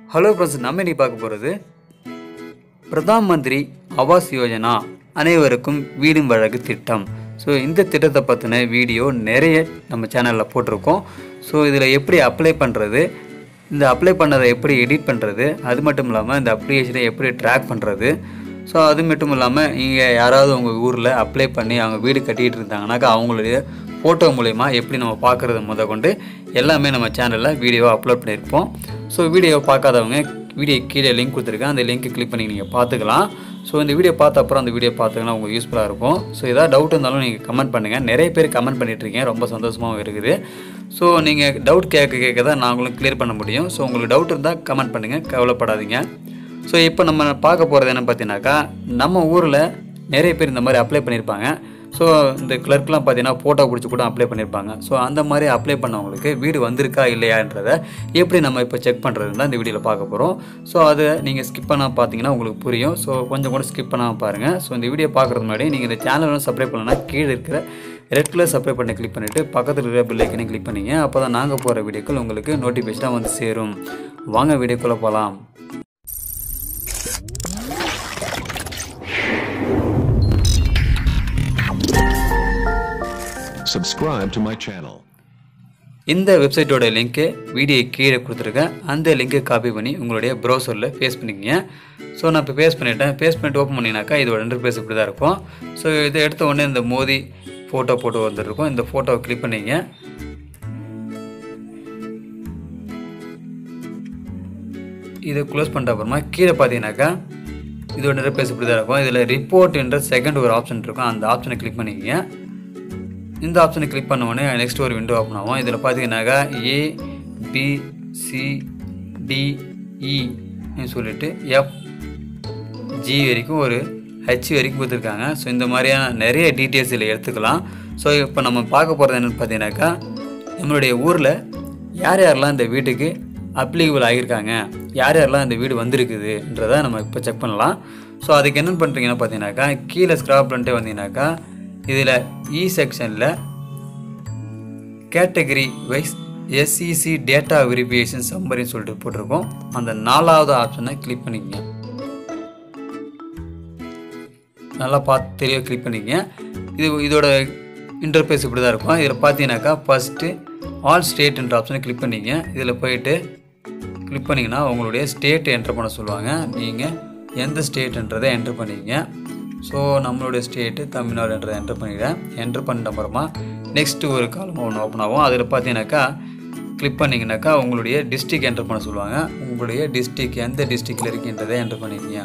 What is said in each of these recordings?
Hello friends நம்ம இன்னைக்கு பார்க்க போகிறது பிரதான் மந்திரி ஆவாஸ் யோஜனா அனைவருக்கும் வீடும் வழக்கு திட்டம் ஸோ இந்த திட்டத்தை பற்றின வீடியோ நிறைய நம்ம சேனலில் போட்டிருக்கோம் ஸோ இதில் எப்படி அப்ளை பண்ணுறது இந்த அப்ளை பண்ணதை எப்படி எடிட் பண்ணுறது அது மட்டும் இல்லாமல் இந்த அப்ளிகேஷனை எப்படி ட்ராக் பண்ணுறது ஸோ அது மட்டும் இல்லாமல் இங்கே யாராவது உங்கள் ஊரில் அப்ளை பண்ணி அவங்க வீடு கட்டிகிட்டு இருந்தாங்கனாக்கா அவங்களுடைய ஃபோட்டோ மூலயமா எப்படி நம்ம பார்க்குறது முத கொண்டு எல்லாமே நம்ம சேனலில் வீடியோவை அப்லோட் பண்ணியிருப்போம் ஸோ வீடியோவை பார்க்காதவங்க வீடியோ கீழே லிங்க் கொடுத்துருக்கேன் அந்த லிங்க்கை கிளிக் பண்ணி நீங்கள் பார்த்துக்கலாம் ஸோ இந்த வீடியோ பார்த்த அப்புறம் அந்த வீடியோ பார்த்துக்கலாம் உங்களுக்கு யூஸ்ஃபுல்லாக இருக்கும் ஸோ ஏதாவது டவுட் இருந்தாலும் நீங்கள் கமெண்ட் பண்ணுங்கள் நிறைய பேர் கமெண்ட் பண்ணிகிட்ருக்கீங்க ரொம்ப சந்தோஷமாகவும் இருக்குது ஸோ நீங்கள் டவுட் கேட்க கேட்க தான் நாங்களும் கிளியர் பண்ண முடியும் ஸோ உங்களுக்கு டவுட் இருந்தால் கமெண்ட் பண்ணுங்கள் கவலைப்படாதீங்க ஸோ இப்போ நம்ம பார்க்க போகிறது என்ன பார்த்தீங்கன்னாக்கா நம்ம ஊரில் நிறைய பேர் இந்த மாதிரி அப்ளை பண்ணியிருப்பாங்க ஸோ இந்த கிளர்க்லாம் பார்த்தீங்கன்னா ஃபோட்டோ பிடிச்சி கூட அப்ளை பண்ணியிருப்பாங்க ஸோ அந்த மாதிரி அப்ளை பண்ணவங்களுக்கு வீடு வந்திருக்கா இல்லையான்றதை எப்படி நம்ம இப்போ செக் பண்ணுறது தான் இந்த வீடியோவில் பார்க்க போகிறோம் ஸோ அதை நீங்கள் ஸ்கிப் பண்ணால் பார்த்தீங்கன்னா உங்களுக்கு புரியும் ஸோ கொஞ்சம் கூட ஸ்கிப் பண்ணாமல் பாருங்கள் ஸோ இந்த வீடியோ பார்க்குறது முன்னாடி நீங்கள் இந்த சேனலை சப்ஸ்கிரைப் பண்ணலன்னா கீழே இருக்கிற ரெட் கலர் சப்ஸ்கிரைப் பண்ணி கிளிக் பண்ணிவிட்டு பக்கத்தில் இருக்கிற பில் ஐக்கனை கிளிக் பண்ணிங்க அப்போ தான் நாங்கள் போகிற வீடியோக்கள் உங்களுக்கு நோட்டிஃபிகேஷனாக வந்து சேரும் வாங்க வீடியோக்குள்ளே போகலாம் Subscribe to my channel. இந்த வெப்சைட்டோட லிங்க்கு வீடியோ கீழே கொடுத்துருக்கேன் அந்த லிங்கை காப்பி பண்ணி உங்களுடைய ப்ரௌசரில் பேஸ்ட் பண்ணிக்கங்க ஸோ நான் இப்போ பேஸ்ட் பண்ணிட்டேன் பேஸ்ட் பண்ணிட்டு ஓப்பன் பண்ணிங்கனாக்கா இதோட இன்டர்ஃபேஸ் இப்படி தான் இருக்கும் ஸோ இதை எடுத்த உடனே இந்த மோதி ஃபோட்டோ போட்டு வந்துருக்கும் இந்த ஃபோட்டோவை கிளிக் பண்ணிங்க இதை க்ளோஸ் பண்ணிட்ட அப்புறமா கீழே பார்த்தீங்கன்னாக்கா இதோட இன்டர்ஃபேஸ் இப்படி தான் இருக்கும் இதில் ரிப்போர்ட் என்ற செகண்ட் ஒரு ஆப்ஷன் இருக்கும் அந்த ஆப்ஷனை கிளிக் பண்ணிக்கங்க இந்த ஆப்ஷனை கிளிக் பண்ண உடனே நெக்ஸ்ட் ஒரு விண்டோ ஓப்பன் ஆகும் இதில் பார்த்தீங்கன்னாக்கா A B C D E சொல்லிட்டு எஃப் ஜி வரைக்கும் ஒரு ஹெச் வரைக்கும் கொடுத்துருக்காங்க ஸோ இந்த மாதிரியான நிறைய டீட்டெயில்ஸ் இதில் எடுத்துக்கலாம் ஸோ இப்போ நம்ம பார்க்க போகிறது என்னென்னு பார்த்தீங்கன்னாக்கா நம்மளுடைய ஊரில் யார் யாரெல்லாம் இந்த வீட்டுக்கு அப்ளிகபிள் ஆகியிருக்காங்க யார் யாரெல்லாம் இந்த வீடு வந்திருக்குதுன்றதை நம்ம இப்போ செக் பண்ணலாம் ஸோ அதுக்கு என்ன பண்ணுறீங்கன்னா பார்த்தீங்கன்னாக்கா கீழே ஸ்க்ராப் பண்ணிட்டு வந்தீங்கன்னாக்கா இதில் இ செக்ஷனில் category wise SEC data verification சம்மரின்னு சொல்லிட்டு போட்டிருக்கோம் அந்த நாலாவது ஆப்ஷனை கிளிக் பண்ணிக்கங்க நல்லா பார்த்து தெளிவாக கிளிக் பண்ணிக்கங்க இது இதோட இன்டர்ஃபேஸ் இப்படி தான் இருக்கும் இதில் பார்த்தீங்கன்னாக்கா ஃபஸ்ட்டு ஆல் ஸ்டேட்ன்ற ஆப்ஷனை கிளிக் பண்ணிங்க இதில் போயிட்டு கிளிக் பண்ணிங்கன்னா உங்களுடைய ஸ்டேட் என்டர் பண்ண சொல்லுவாங்க நீங்கள் எந்த ஸ்டேட்ன்றதை என்டர் பண்ணிக்கங்க ஸோ நம்மளுடைய ஸ்டேட்டு தமிழ்நாடுன்றதை என்டர் பண்ணிக்கிறேன் என்டர் பண்ணிட்ட அப்புறமா நெக்ஸ்ட்டு ஒரு காலம் ஒன்று ஓப்பன் ஆகும் அதில் பார்த்தீங்கன்னாக்கா கிளிக் பண்ணிங்கனாக்கா உங்களுடைய டிஸ்ட்ரிக் என்டர் பண்ண சொல்லுவாங்க உங்களுடைய டிஸ்ட்ரிக் எந்த டிஸ்ட்ரிக்டில் இருக்கின்றதை என்டர் பண்ணிக்கங்க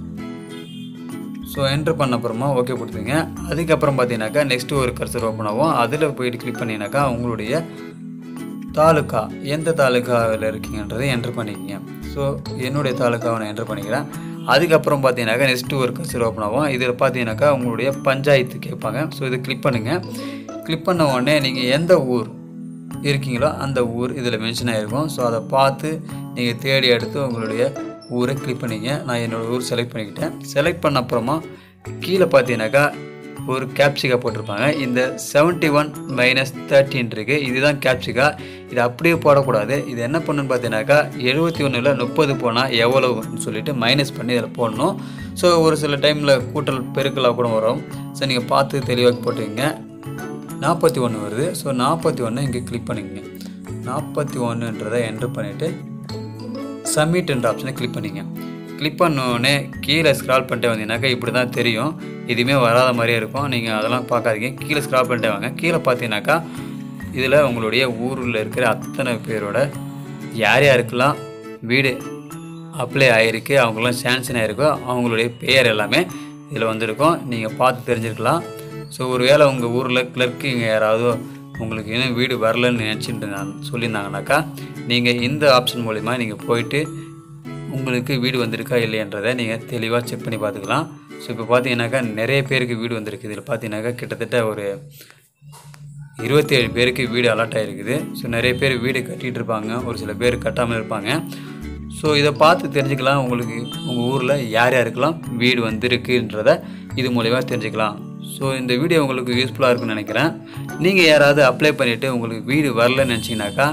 ஸோ என்ட்ரு பண்ண அப்புறமா ஓகே கொடுத்துங்க அதுக்கப்புறம் பார்த்தீங்கன்னாக்கா நெக்ஸ்ட்டு ஒரு கர்சர் ஓப்பன் ஆகும் அதில் போயிட்டு கிளிக் பண்ணிங்கனாக்கா உங்களுடைய தாலுக்கா எந்த தாலுக்காவில் இருக்கீங்கன்றதை என்ட்ரு பண்ணிக்கங்க ஸோ என்னுடைய தாலுக்காவை நான் என்ட்ரு பண்ணிக்கிறேன் அதுக்கப்புறம் பார்த்தீங்கன்னாக்கா நெக்ஸ்ட்டு ஒரு கர்சர் ஓப்பன் ஆகும் இதில் பார்த்தீங்கன்னாக்கா உங்களுடைய பஞ்சாயத்து கேட்பாங்க ஸோ இதை கிளிக் பண்ணுங்கள் கிளிக் பண்ண உடனே நீங்கள் எந்த ஊர் இருக்கீங்களோ அந்த ஊர் இதில் மென்ஷன் ஆகிருக்கும் ஸோ அதை பார்த்து நீங்கள் தேடி எடுத்து உங்களுடைய ஊரை கிளிக் பண்ணிங்க நான் என்னோடய ஊர் செலக்ட் பண்ணிக்கிட்டேன் செலக்ட் பண்ண அப்புறமா கீழே பார்த்தீங்கன்னாக்கா ஒரு கேப்சிகா போட்டிருப்பாங்க இந்த செவன்ட்டி ஒன் மைனஸ் தேர்ட்டின் இருக்குது இதுதான் கேப்சிகா இது அப்படியே போடக்கூடாது இது என்ன பண்ணுன்னு பார்த்தீங்கன்னாக்கா எழுபத்தி ஒன்றில் முப்பது போனால் எவ்வளவுன்னு சொல்லிட்டு மைனஸ் பண்ணி இதில் போடணும் ஸோ ஒரு சில டைமில் கூட்டல் பெருக்கலாக கூட வரும் ஸோ நீங்கள் பார்த்து தெளிவாக போட்டுக்கங்க நாற்பத்தி ஒன்று வருது ஸோ நாற்பத்தி ஒன்று இங்கே கிளிக் பண்ணிக்கங்க நாற்பத்தி ஒன்றுன்றதை என்ட்ரு பண்ணிவிட்டு சப்மிட் என்ற ஆப்ஷனை கிளிக் பண்ணிங்க கிளிக் பண்ணோடனே கீழே ஸ்க்ரால் பண்ணிட்டே வந்தீங்கன்னாக்கா இப்படி தான் தெரியும் எதுவுமே வராத மாதிரியே இருக்கும் நீங்கள் அதெல்லாம் பார்க்காதீங்க கீழே ஸ்க்ரால் பண்ணிட்டே வாங்க கீழே பார்த்தீங்கன்னாக்கா இதில் உங்களுடைய ஊரில் இருக்கிற அத்தனை பேரோட யார் யாருக்கெல்லாம் வீடு அப்ளை ஆகிருக்கு அவங்களாம் சான்சன் ஆகிருக்கோ அவங்களுடைய பெயர் எல்லாமே இதில் வந்திருக்கும் நீங்கள் பார்த்து தெரிஞ்சிருக்கலாம் ஸோ ஒரு வேளை உங்கள் ஊரில் கிளர்க்கு இங்கே யாராவது உங்களுக்கு இன்னும் வீடு வரலன்னு நினச்சிட்டு நான் சொல்லியிருந்தாங்கனாக்கா நீங்கள் இந்த ஆப்ஷன் மூலிமா நீங்கள் போயிட்டு உங்களுக்கு வீடு வந்திருக்கா இல்லையன்றதை நீங்கள் தெளிவாக செக் பண்ணி பார்த்துக்கலாம் ஸோ இப்போ பார்த்தீங்கன்னாக்கா நிறைய பேருக்கு வீடு வந்திருக்கு இதில் பார்த்தீங்கன்னாக்கா கிட்டத்தட்ட ஒரு இருபத்தி ஏழு பேருக்கு வீடு அலாட் ஆகிருக்குது ஸோ நிறைய பேர் வீடு கட்டிகிட்டு இருப்பாங்க ஒரு சில பேர் கட்டாமல் இருப்பாங்க ஸோ இதை பார்த்து தெரிஞ்சுக்கலாம் உங்களுக்கு உங்கள் ஊரில் யார் யாருக்கெல்லாம் வீடு வந்திருக்குன்றத இது மூலிமா தெரிஞ்சுக்கலாம் ஸோ இந்த வீடியோ உங்களுக்கு யூஸ்ஃபுல்லாக இருக்குன்னு நினைக்கிறேன் நீங்கள் யாராவது அப்ளை பண்ணிவிட்டு உங்களுக்கு வீடு வரலன்னு நினச்சிங்கனாக்கா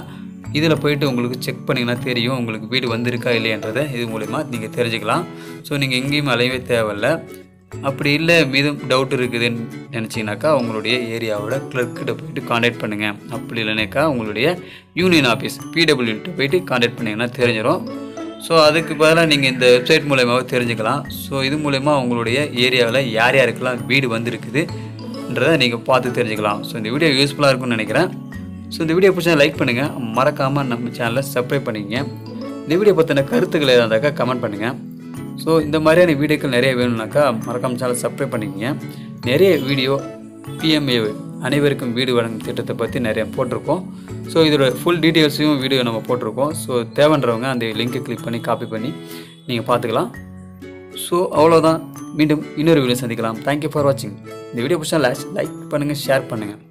இதில் போயிட்டு உங்களுக்கு செக் பண்ணிங்கன்னா தெரியும் உங்களுக்கு வீடு வந்திருக்கா இல்லையன்றதை இது மூலிமா நீங்கள் தெரிஞ்சுக்கலாம் ஸோ நீங்கள் எங்கேயும் அலையவே தேவையில்ல அப்படி இல்லை மீதும் டவுட் இருக்குதுன்னு நினச்சிங்கனாக்கா உங்களுடைய ஏரியாவோட கிளர்க்கிட்ட போயிட்டு காண்டாக்ட் பண்ணுங்கள் அப்படி இல்லைனாக்கா உங்களுடைய யூனியன் ஆஃபீஸ் பிடபிள்யூட்ட போயிட்டு காண்டாக்ட் பண்ணிங்கன்னா தெரிஞ்சிடும் ஸோ அதுக்கு பதிலாக நீங்கள் இந்த வெப்சைட் மூலயமாவே தெரிஞ்சுக்கலாம் ஸோ இது மூலயமா உங்களுடைய ஏரியாவில் யார் யாருக்கெல்லாம் வீடு வந்திருக்குதுன்றதை நீங்கள் பார்த்து தெரிஞ்சுக்கலாம் ஸோ இந்த வீடியோ யூஸ்ஃபுல்லாக இருக்கும்னு நினைக்கிறேன் ஸோ இந்த வீடியோ பிடிச்சா லைக் பண்ணுங்கள் மறக்காமல் நம்ம சேனலை சப்ஸ்கிரைப் பண்ணிக்கங்க இந்த வீடியோ பற்றின கருத்துக்கள் ஏதாவது இருந்தாக்கா கமெண்ட் பண்ணுங்கள் ஸோ இந்த மாதிரியான வீடியோக்கள் நிறைய வேணும்னாக்கா மறக்காம சேனல் சப்ஸ்கிரைப் பண்ணிக்கங்க நிறைய வீடியோ பிஎம்ஏ அனைவருக்கும் வீடு வழங்கும் திட்டத்தை பற்றி நிறைய போட்டிருக்கோம் ஸோ இதோட ஃபுல் டீட்டெயில்ஸையும் வீடியோ நம்ம போட்டிருக்கோம் ஸோ தேவைன்றவங்க அந்த லிங்கை கிளிக் பண்ணி காப்பி பண்ணி நீங்கள் பார்த்துக்கலாம் ஸோ அவ்வளோதான் மீண்டும் இன்னொரு வீடியோ சந்திக்கலாம் தேங்க்யூ ஃபார் வாட்சிங் இந்த வீடியோ பிடிச்சா லைக் பண்ணுங்கள் ஷேர் பண்ணுங்கள்